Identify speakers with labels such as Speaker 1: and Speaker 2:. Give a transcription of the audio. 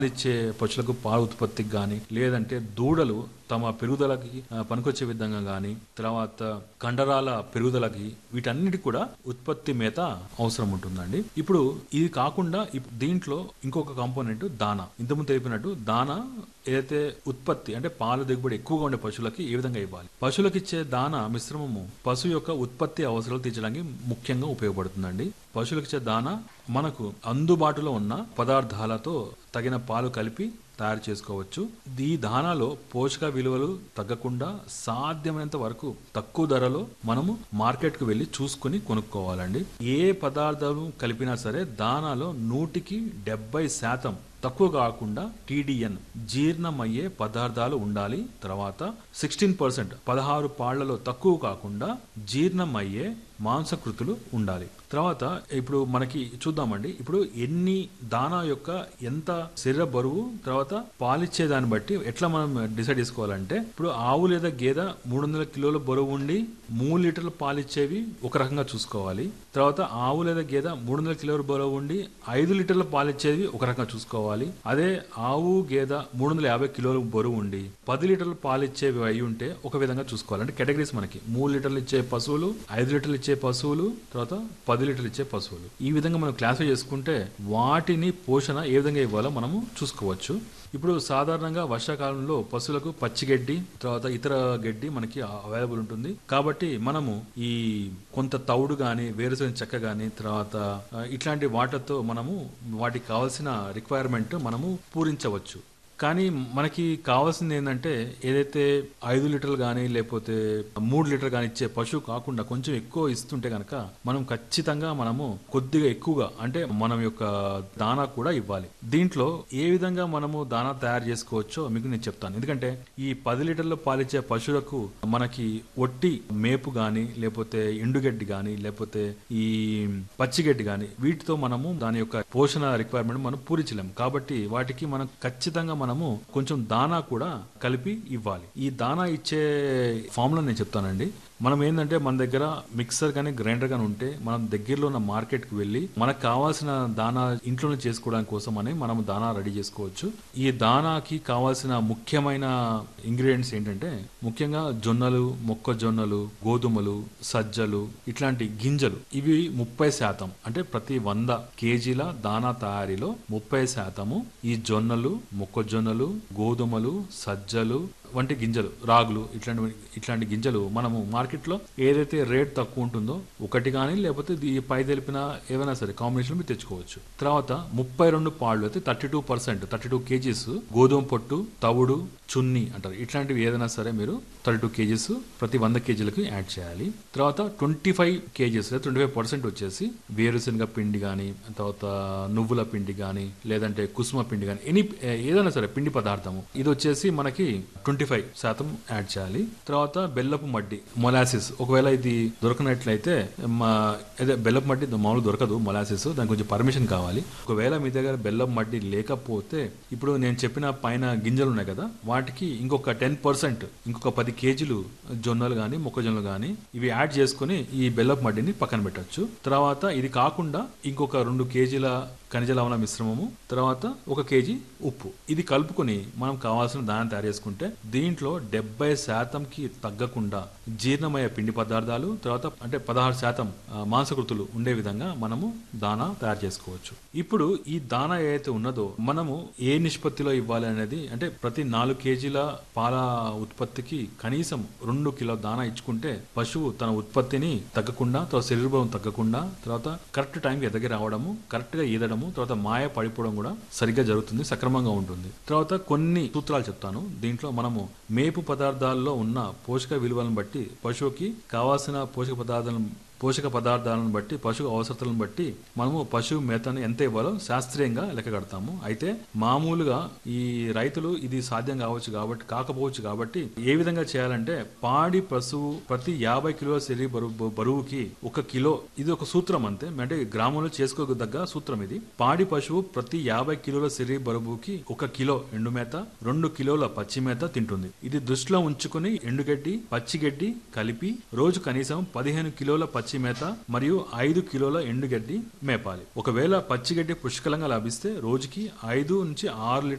Speaker 1: ఇచ్చే పశువులకు పాల ఉత్పత్తికి కానీ లేదంటే దూడలు తమ పెరుగుదలకి ఆ, పనికొచ్చే విధంగా కానీ తర్వాత కండరాల పెరుగుదలకి వీటన్నిటికి కూడా ఉత్పత్తి మేత అవసరం ఉంటుందండి ఇప్పుడు ఇది కాకుండా ఇప్- దీంట్లో ఇంకొక కాంపోనెంట్ దానా ఇంతకుముందు తెలిపినట్టు దానా ఏదైతే ఉత్పత్తి అంటే పాల దిగుబడి ఎక్కువగా ఉండే పశువులకి ఏ విధంగా ఇవ్వాలి పశువులకు ఇచ్చే దానా మిశ్రమము పశువు యొక్క ఉత్పత్తి అవసరాలు తీర్చడానికి ముఖ్యంగా ఉపయోగపడుతుందండి పశువులకు ఇచ్చే దానా మనకు అందుబాటులో ఉన్న పదార్థాలతో తగిన పాలు కలిపి తయారు చేసుకోవచ్చు ఈ దానాలో పోషక విలువలు తగ్గకుండా సాధ్యమైనంత వరకు తక్కువ ధరలో మనము మార్కెట్కు వెళ్ళి చూసుకుని కొనుక్కోవాలండి ఏ పదార్థాలు కలిపినా సరే దానాలో నూటికి డెబ్బై శాతం తక్కువ కాకుండా టీడీఎన్ జీర్ణమయ్యే పదార్థాలు ఉండాలి తర్వాత సిక్స్టీన్ పర్సెంట్ పదహారు పాళ్లలో తక్కువ కాకుండా జీర్ణమయ్యే మాంసకృతులు ఉండాలి తర్వాత ఇప్పుడు మనకి చూద్దామండి ఇప్పుడు ఎన్ని దానా యొక్క ఎంత శరీర బరువు తర్వాత పాలిచ్చే దాన్ని బట్టి ఎట్లా మనం డిసైడ్ చేసుకోవాలంటే ఇప్పుడు ఆవు లేదా గేదె మూడు వందల కిలోల బరువు ఉండి మూడు లీటర్లు పాలిచ్చేవి ఒక రకంగా చూసుకోవాలి తర్వాత ఆవు లేదా గేదె మూడు వందల కిలోల బరువు ఉండి ఐదు లీటర్ల పాలిచ్చేవి ఒక రకంగా చూసుకోవాలి అదే ఆవు గేదె మూడు వందల యాభై కిలోల బరువు ఉండి పది లీటర్లు పాలిచ్చేవి అయి ఉంటే ఒక విధంగా చూసుకోవాలి అంటే కేటగిరీస్ మనకి మూడు లీటర్లు ఇచ్చే పశువులు ఐదు లీటర్లు ఇచ్చే పశువులు తర్వాత పది లీటర్లు ఇచ్చే పశువులు ఈ విధంగా మనం క్లాసిఫై చేసుకుంటే వాటిని పోషణ ఏ విధంగా ఇవ్వాలో మనము చూసుకోవచ్చు ఇప్పుడు సాధారణంగా వర్షాకాలంలో పశువులకు పచ్చి గడ్డి తర్వాత ఇతర గడ్డి మనకి అవైలబుల్ ఉంటుంది కాబట్టి మనము ఈ కొంత తౌడు కానీ వేరుశనగ చెక్క కానీ తర్వాత ఆ, ఇట్లాంటి వాటితో మనము వాటికి కావాల్సిన రిక్వైర్మెంట్ మనము పూరించవచ్చు కానీ మనకి కావాల్సింది ఏంటంటే ఏదైతే ఐదు లీటర్లు కానీ లేకపోతే మూడు లీటర్ కానీ ఇచ్చే పశువు కాకుండా కొంచెం ఎక్కువ ఇస్తుంటే కనుక మనం ఖచ్చితంగా మనము కొద్దిగా ఎక్కువగా అంటే మనం యొక్క దానా కూడా ఇవ్వాలి దీంట్లో ఏ విధంగా మనము దానా తయారు చేసుకోవచ్చో మీకు నేను చెప్తాను ఎందుకంటే ఈ పది లీటర్లు పాలిచ్చే పశువులకు మనకి ఒట్టి మేపు కానీ లేకపోతే ఎండుగడ్డి కానీ లేకపోతే ఈ పచ్చిగడ్డి కానీ వీటితో మనము దాని యొక్క పోషణ రిక్వైర్మెంట్ మనం పూరించలేము కాబట్టి వాటికి మనం ఖచ్చితంగా మనము కొంచెం దానా కూడా కలిపి ఇవ్వాలి ఈ దానా ఇచ్చే ఫామ్లో నేను చెప్తానండి మనం ఏంటంటే మన దగ్గర మిక్సర్ కానీ గ్రైండర్ కానీ ఉంటే మనం దగ్గరలో ఉన్న మార్కెట్కి వెళ్ళి మనకు కావాల్సిన దానా ఇంట్లోనే చేసుకోవడానికి కోసం అని మనం దానా రెడీ చేసుకోవచ్చు ఈ దానాకి కావాల్సిన ముఖ్యమైన ఇంగ్రీడియంట్స్ ఏంటంటే ముఖ్యంగా జొన్నలు మొక్కజొన్నలు గోధుమలు సజ్జలు ఇట్లాంటి గింజలు ఇవి ముప్పై శాతం అంటే ప్రతి వంద కేజీల దానా తయారీలో ముప్పై శాతము ఈ జొన్నలు మొక్కజొన్నలు గోధుమలు సజ్జలు వంటి గింజలు రాగులు ఇట్లాంటి ఇట్లాంటి గింజలు మనము మార్కెట్లో ఏదైతే రేట్ తక్కువ ఉంటుందో ఒకటి కానీ లేకపోతే ఈ పై తెలిపిన ఏవైనా సరే కాంబినేషన్ మీరు తెచ్చుకోవచ్చు తర్వాత ముప్పై రెండు పాళ్ళు అయితే thirty two percent thirty two kgs గోధుమ పొట్టు తవుడు చున్ని అంటారు ఇట్లాంటివి ఏదైనా సరే మీరు థర్టీ టూ కేజీస్ ప్రతి వంద కేజీలకు యాడ్ చేయాలి తర్వాత twenty five kgs twenty five percent వచ్చేసి వేరుశనగ పిండి కానీ తర్వాత నువ్వుల పిండి కానీ లేదంటే కుసుమ పిండి కానీ ఎనీ ఏదైనా సరే పిండి పదార్థము ఇది వచ్చేసి మనకి ట్వంటీ ఫైవ్ శాతం యాడ్ చేయాలి తర్వాత బెల్లపు మడ్డి మొలాసిస్ ఒకవేళ ఇది దొరకనట్లయితే మా అదే బెల్లపు మడ్డి మామూలు దొరకదు మొలాసిస్ దానికి కొంచెం పర్మిషన్ కావాలి ఒకవేళ మీ దగ్గర బెల్లం మడ్డి లేకపోతే ఇప్పుడు నేను చెప్పిన పైన గింజలు ఉన్నాయి కదా వాటికి ఇంకొక టెన్ పర్సెంట్ ఇంకొక పది కేజీలు జొన్నలు కానీ మొక్కజొన్నలు కానీ ఇవి యాడ్ చేసుకుని ఈ బెల్లపు మడ్డిని పక్కన పెట్టొచ్చు తర్వాత ఇది కాకుండా ఇంకొక రెండు కేజీల ఖనిజ లవణ మిశ్రమము తర్వాత ఒక కేజీ ఉప్పు ఇది కలుపుకొని మనం కావాల్సిన దాన్ని తయారు చేసుకుంటే దీంట్లో డెబ్బై శాతంకి తగ్గకుండా జీర్ణమయ్యే పిండి పదార్థాలు తర్వాత అంటే పదహారు శాతం ఆ, మాంసకృతులు ఉండే విధంగా మనము దానా తయారు చేసుకోవచ్చు ఇప్పుడు ఈ దానా ఏదైతే ఉన్నదో మనము ఏ నిష్పత్తిలో ఇవ్వాలి అనేది అంటే ప్రతి నాలుగు కేజీల పాల ఉత్పత్తికి కనీసం రెండు కిలో దానా ఇచ్చుకుంటే పశువు తన ఉత్పత్తిని తగ్గకుండా తర్వాత శరీర బలం తగ్గకుండా తర్వాత కరెక్ట్ టైంకి ఎదగి రావడము కరెక్ట్ గా ఈదడము తర్వాత మాయ పడిపోవడం కూడా సరిగ్గా జరుగుతుంది సక్రమంగా ఉంటుంది తర్వాత కొన్ని సూత్రాలు చెప్తాను దీంట్లో మనము మేపు పదార్థాల్లో ఉన్న పోషక విలువలను బట్టి పశువుకి కావాల్సిన పోషక పదార్థాలను పోషక పదార్థాలను బట్టి పశువు అవసరతలను బట్టి మనము పశువు మేతను ఎంత ఇవ్వాలో శాస్త్రీయంగా లెక్క కడతాము అయితే మామూలుగా ఈ రైతులు ఇది సాధ్యం కావచ్చు కాబట్టి కాకపోవచ్చు కాబట్టి ఏ విధంగా చేయాలంటే పాడి పశువు ప్రతి యాభై కిలోల శరీర బరువు బరువుకి ఒక కిలో ఇది ఒక సూత్రం అంతే అంటే గ్రామంలో చేసుకోదగ్గ సూత్రం ఇది పాడి పశువు ప్రతి యాభై కిలోల శరీర బరువుకి ఒక కిలో ఎండు మేత రెండు కిలోల పచ్చి మేత తింటుంది ఇది దృష్టిలో ఉంచుకుని ఎండుగడ్డి పచ్చిగడ్డి కలిపి రోజు కనీసం పదిహేను కిలోల పచ్చి పచ్చి మేత మరియు ఐదు కిలోల ఎండుగడ్డి మేపాలి ఒకవేళ పచ్చిగడ్డి పుష్కలంగా లభిస్తే రోజుకి ఐదు నుంచి ఆరు లీటర్